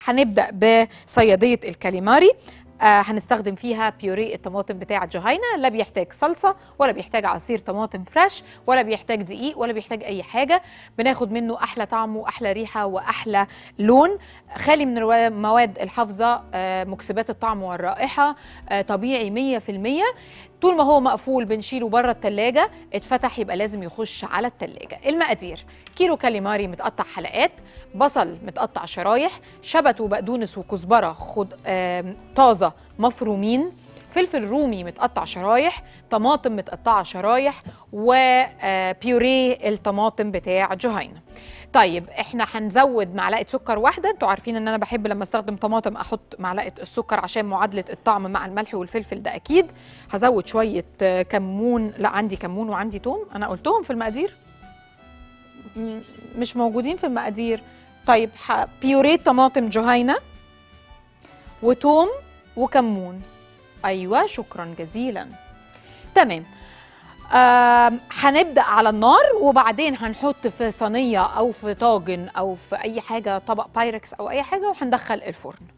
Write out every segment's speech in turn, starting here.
هنبدا بصياديه الكاليماري آه هنستخدم فيها بيوري الطماطم بتاع جهينة لا بيحتاج صلصة ولا بيحتاج عصير طماطم فريش ولا بيحتاج دقيق ولا بيحتاج أي حاجة بناخد منه أحلى طعم وأحلى ريحة وأحلى لون خالي من المواد الحافظة آه مكسبات الطعم والرائحة آه طبيعي 100% طول ما هو مقفول بنشيله بره التلاجة اتفتح يبقى لازم يخش على التلاجة المقادير كيلو كاليماري متقطع حلقات بصل متقطع شرايح شبت وبقدونس وكزبرة خد آم، طازة مفرومين فلفل رومي متقطع شرايح طماطم متقطعة شرايح وبيوريه الطماطم بتاع جهينة طيب احنا هنزود معلقه سكر واحده انتوا عارفين ان انا بحب لما استخدم طماطم احط معلقه السكر عشان معادله الطعم مع الملح والفلفل ده اكيد هزود شويه آه، كمون لا عندي كمون وعندي توم انا قلتهم في المقادير م- مش موجودين في المقادير طيب ح- بيوريه طماطم جهينه وتوم وكمون ايوه شكرا جزيلا تمام آم، هنبدا على النار وبعدين هنحط في صينيه او في طاجن او في اي حاجه طبق بايركس او اي حاجه وهندخل الفرن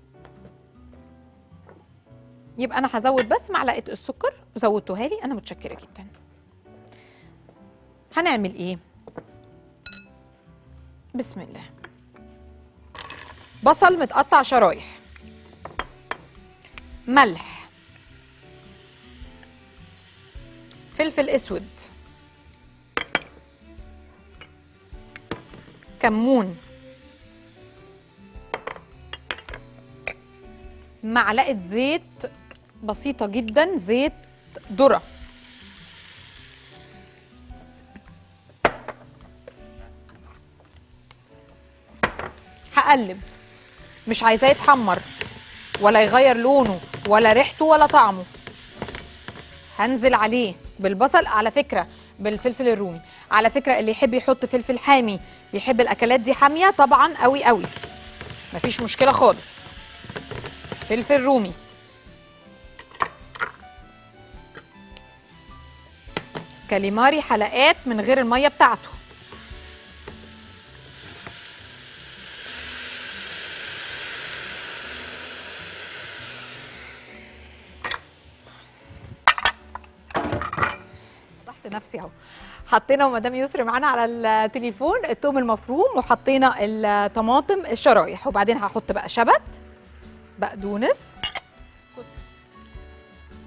يبقى انا هزود بس معلقه السكر وزودتوها لي انا متشكره جدا هنعمل ايه بسم الله بصل متقطع شرايح ملح فلفل اسود كمون معلقه زيت بسيطه جدا زيت ذره هقلب مش عايزاه يتحمر ولا يغير لونه ولا ريحته ولا طعمه هنزل عليه بالبصل على فكره بالفلفل الرومي على فكره اللي يحب يحط فلفل حامي يحب الاكلات دي حاميه طبعا قوي قوي مفيش مشكله خالص فلفل رومي كاليماري حلقات من غير الميه بتاعته فضحت نفسي اهو حطينا ومدام يسري معانا على التليفون التوم المفروم وحطينا الطماطم الشرايح وبعدين هحط بقى شبت بقدونس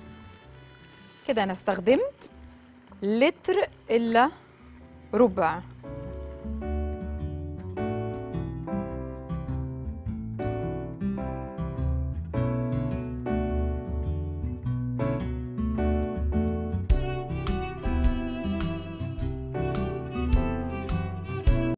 كده انا استخدمت لتر الا ربع